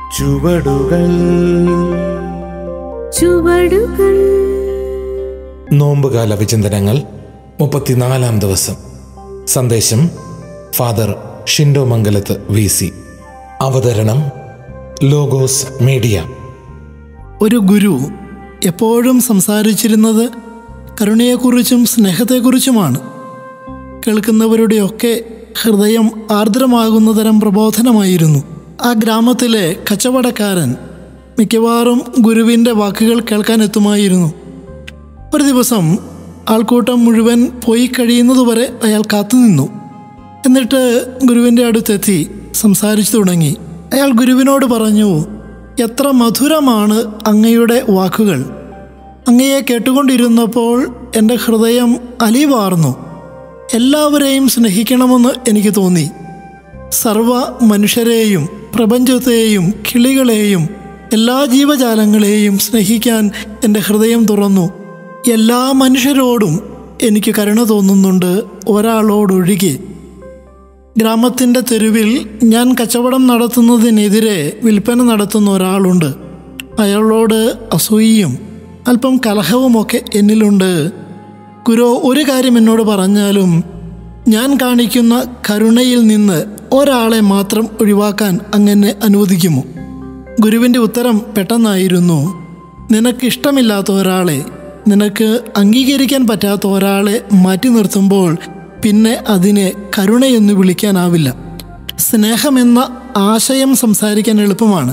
ചുവടുകൾ ചുവടുകൾ നോമ്പുകാല വിചിന്തനങ്ങൾ മുപ്പത്തിനാലാം ദിവസം സന്ദേശം father Shindo Mangalath V C അവതരണം ലോഗോസ് മീഡിയ ഒരു ഗുരു എപ്പോഴും സംസാരിച്ചിരുന്നത് കരുണയെക്കുറിച്ചും സ്നേഹത്തെക്കുറിച്ചുമാണ് കേൾക്കുന്നവരുടെയൊക്കെ ഹൃദയം ആർദ്രമാകുന്ന തരം പ്രബോധനമായിരുന്നു ആ ഗ്രാമത്തിലെ കച്ചവടക്കാരൻ മിക്കവാറും ഗുരുവിൻ്റെ വാക്കുകൾ കേൾക്കാൻ എത്തുമായിരുന്നു ഒരു ദിവസം ആൾക്കൂട്ടം മുഴുവൻ പോയി കഴിയുന്നതുവരെ അയാൾ കാത്തുനിന്നു എന്നിട്ട് ഗുരുവിൻ്റെ അടുത്തെത്തി സംസാരിച്ചു തുടങ്ങി അയാൾ ഗുരുവിനോട് പറഞ്ഞു എത്ര മധുരമാണ് അങ്ങയുടെ വാക്കുകൾ അങ്ങയെ കേട്ടുകൊണ്ടിരുന്നപ്പോൾ എൻ്റെ ഹൃദയം അലിവാർന്നു എല്ലാവരെയും സ്നേഹിക്കണമെന്ന് എനിക്ക് തോന്നി സർവ മനുഷ്യരെയും പ്രപഞ്ചത്തെയും കിളികളെയും എല്ലാ ജീവജാലങ്ങളെയും സ്നേഹിക്കാൻ എൻ്റെ ഹൃദയം തുറന്നു എല്ലാ മനുഷ്യരോടും എനിക്ക് കരുണ തോന്നുന്നുണ്ട് ഒരാളോടൊഴികെ ഗ്രാമത്തിൻ്റെ തെരുവിൽ ഞാൻ കച്ചവടം നടത്തുന്നതിനെതിരെ വിൽപ്പന നടത്തുന്ന ഒരാളുണ്ട് അയാളോട് അസൂയയും അല്പം കലഹവുമൊക്കെ എന്നിലുണ്ട് ഗുരു ഒരു കാര്യം എന്നോട് പറഞ്ഞാലും ഞാൻ കാണിക്കുന്ന കരുണയിൽ നിന്ന് ഒരാളെ മാത്രം ഒഴിവാക്കാൻ അങ്ങനെ അനുവദിക്കുമോ ഗുരുവിൻ്റെ ഉത്തരം പെട്ടെന്നായിരുന്നു നിനക്കിഷ്ടമില്ലാത്ത ഒരാളെ നിനക്ക് അംഗീകരിക്കാൻ പറ്റാത്ത ഒരാളെ മാറ്റി നിർത്തുമ്പോൾ പിന്നെ അതിനെ കരുണയെന്ന് വിളിക്കാനാവില്ല സ്നേഹമെന്ന ആശയം സംസാരിക്കാൻ എളുപ്പമാണ്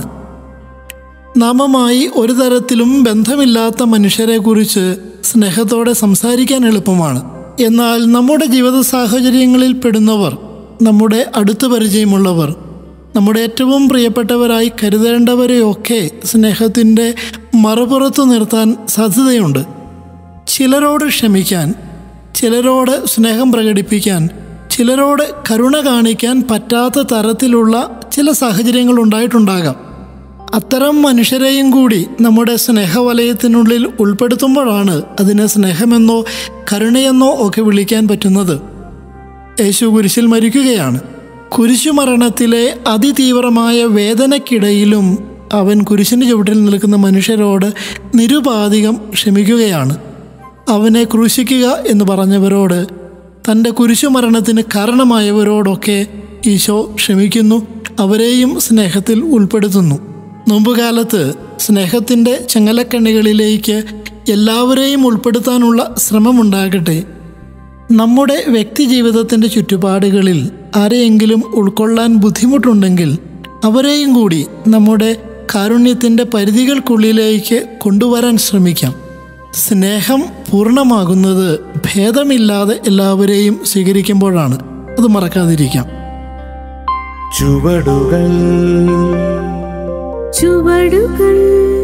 നാമമായി ഒരു തരത്തിലും ബന്ധമില്ലാത്ത മനുഷ്യരെക്കുറിച്ച് സ്നേഹത്തോടെ സംസാരിക്കാൻ എളുപ്പമാണ് എന്നാൽ നമ്മുടെ ജീവിത സാഹചര്യങ്ങളിൽ പെടുന്നവർ നമ്മുടെ അടുത്ത് പരിചയമുള്ളവർ നമ്മുടെ ഏറ്റവും പ്രിയപ്പെട്ടവരായി കരുതേണ്ടവരെയൊക്കെ സ്നേഹത്തിൻ്റെ മറുപുറത്ത് നിർത്താൻ സാധ്യതയുണ്ട് ചിലരോട് ക്ഷമിക്കാൻ ചിലരോട് സ്നേഹം പ്രകടിപ്പിക്കാൻ ചിലരോട് കരുണ കാണിക്കാൻ പറ്റാത്ത തരത്തിലുള്ള ചില സാഹചര്യങ്ങൾ ഉണ്ടായിട്ടുണ്ടാകാം അത്തരം മനുഷ്യരെയും കൂടി നമ്മുടെ സ്നേഹവലയത്തിനുള്ളിൽ ഉൾപ്പെടുത്തുമ്പോഴാണ് അതിനെ സ്നേഹമെന്നോ കരുണയെന്നോ ഒക്കെ വിളിക്കാൻ പറ്റുന്നത് യേശു കുരിശിൽ മരിക്കുകയാണ് കുരിശുമരണത്തിലെ അതിതീവ്രമായ വേദനയ്ക്കിടയിലും അവൻ കുരിശിന് ചുവട്ടിൽ നിൽക്കുന്ന മനുഷ്യരോട് നിരുപാധികം ക്ഷമിക്കുകയാണ് അവനെ ക്രൂശിക്കുക എന്ന് പറഞ്ഞവരോട് തൻ്റെ കുരിശുമരണത്തിന് കാരണമായവരോടൊക്കെ ഈശോ ക്ഷമിക്കുന്നു അവരെയും സ്നേഹത്തിൽ ഉൾപ്പെടുത്തുന്നു നോമ്പുകാലത്ത് സ്നേഹത്തിൻ്റെ ചങ്ങലക്കണ്ണികളിലേക്ക് എല്ലാവരെയും ഉൾപ്പെടുത്താനുള്ള ശ്രമമുണ്ടാകട്ടെ നമ്മുടെ വ്യക്തി ജീവിതത്തിൻ്റെ ചുറ്റുപാടുകളിൽ ആരെയെങ്കിലും ഉൾക്കൊള്ളാൻ ബുദ്ധിമുട്ടുണ്ടെങ്കിൽ അവരെയും കൂടി നമ്മുടെ കാരുണ്യത്തിൻ്റെ പരിധികൾക്കുള്ളിലേക്ക് കൊണ്ടുവരാൻ ശ്രമിക്കാം സ്നേഹം പൂർണ്ണമാകുന്നത് ഭേദമില്ലാതെ എല്ലാവരെയും സ്വീകരിക്കുമ്പോഴാണ് അത് മറക്കാതിരിക്കാം ചുവടുകൾ ചുവടുകൾ